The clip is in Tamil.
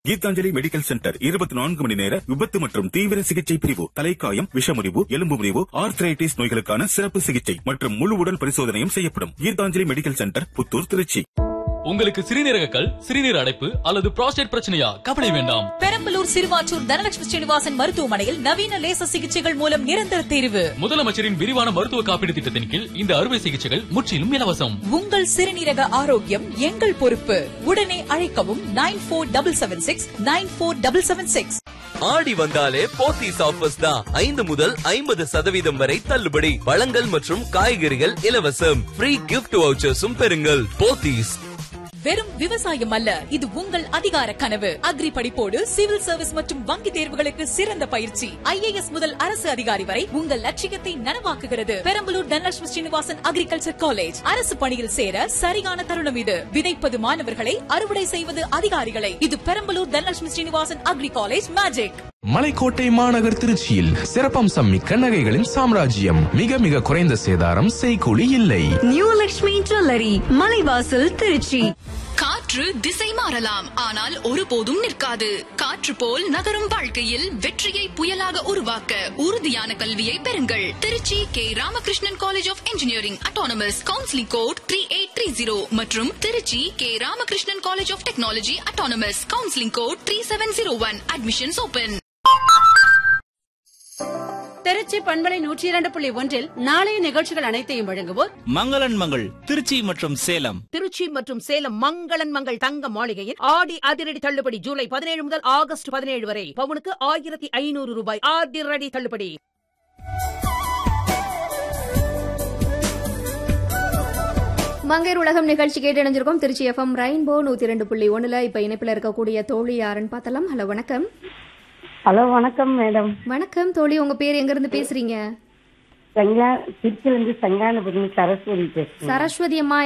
கீதாஞ்சலி மெடிக்கல் சென்டர் இருபத்தி நான்கு மணி நேர விபத்து மற்றும் தீவிர சிகிச்சை பிரிவு தலைக்காயம் விஷமுறிவு எலும்பு முறிவு ஆர்த்ரைட்டிஸ் நோய்களுக்கான சிறப்பு சிகிச்சை மற்றும் முழு உடல் பரிசோதனையும் செய்யப்படும் கீதாஞ்சலி மெடிக்கல் சென்டர் புத்தூர் திருச்சி உங்களுக்கு சிறுநீரக கல் சிறுநீர் அடைப்பு அல்லது புரோஸ்டேட் பிரச்சனையா கவலை வேண்டாம் பெரம்பலூர் சிறுவாச்சூர் தனலட்சுமி ஸ்ரீனிவாசன் மருத்துவமனையில் நவீன லேசர் சிகிச்சைகள் மூலம் நிரந்தர தீர்வு முதலமைச்சரின் விரிவான மருத்துவ காப்பீடு திட்டத்தின் கீழ் இந்த அறுவை சிகிச்சைகள் முற்றிலும் இலவசம் உங்கள் சிறுநீரக ஆரோக்கியம் எங்கள் பொறுப்பு உடனே அழைக்கவும் nine four double seven six nine four double seven six ஆடி வந்தாலே போத்தீஸ் ஆஃபர்ஸ் தான் ஐந்து முதல் ஐம்பது சதவீதம் வரை தள்ளுபடி பழங்கள் மற்றும் காய்கறிகள் இலவசம் ஃப்ரீ கிஃப்ட் வவுச்சர்ஸும் பெறுங்கள் போத்தீஸ் வெறும் விவசாயம் அல்ல இது உங்கள் அதிகார கனவு அக்ரி படிப்போடு சிவில் சர்வீஸ் மற்றும் வங்கி தேர்வுகளுக்கு சிறந்த பயிற்சி ஐஏஎஸ் முதல் அரசு அதிகாரி வரை உங்கள் லட்சியத்தை நனவாக்குகிறது பெரம்பலூர் தனலட்சுமி ஸ்ரீனிவாசன் அக்ரிகல்ச்சர் காலேஜ் அரசு பணியில் சேர சரியான தருணம் இது விதைப்பது மாணவர்களை அறுவடை செய்வது அதிகாரிகளை இது Perambalur Dhanalakshmi Srinivasan agri college magic Malaikottai மாநகர் திருச்சியில் சிறப்பம்சம் மிக்க நகைகளின் சாம்ராஜ்யம் மிக மிக குறைந்த சேதாரம் செய்கூலி இல்லை நியூ லக்ஷ்மி ஜுவல்லரி மலைவாசல் திருச்சி காற்று திசை மாறலாம் ஆனால் ஒருபோதும் நிற்காது காற்று போல் நகரும் வாழ்க்கையில் வெற்றியை புயலாக உருவாக்க உறுதியான கல்வியை பெறுங்கள் Trichy K Ramakrishnan college of engineering autonomous counselling code three eight three zero மற்றும் Trichy K Ramakrishnan college of technology autonomous counselling code three seven zero one admissions open Trichy பண்பலை நூற்றி இரண்டு புள்ளி ஒன்றில் நாளைய நிகழ்ச்சிகள் அனைத்தையும் வழங்குவோர் மங்களன் மங்கள் திருச்சி மற்றும் சேலம் திருச்சி மற்றும் சேலம் மங்களன் மங்கள் தங்க மாளிகையில் ஆடி அதிரடி தள்ளுபடி ஜூலை பதினேழு முதல் ஆகஸ்ட் பதினேழு வரை பவுனுக்கு ஆயிரத்தி ஐநூறு ரூபாய் அதிரடி தள்ளுபடி மங்கையர் உலகம் நிகழ்ச்சி கேட்டடைஞ்சிருக்கோம் திருச்சி எஃப்எம் ரெயின்போ நூத்தி ரெண்டு புள்ளி ஒண்ணுல இப்ப இணைப்புல இருக்கக்கூடிய தோழி யாருன்னு பார்த்தலாம் ஹலோ வணக்கம் ஹலோ வணக்கம் மேடம் வணக்கம் தோழி உங்க பேர் எங்க இருந்து பேசுறீங்க சங்கா திருச்சியிலிருந்து சங்கானபுரம் சரஸ்வதி பேசுறேன் சரஸ்வதி அம்மா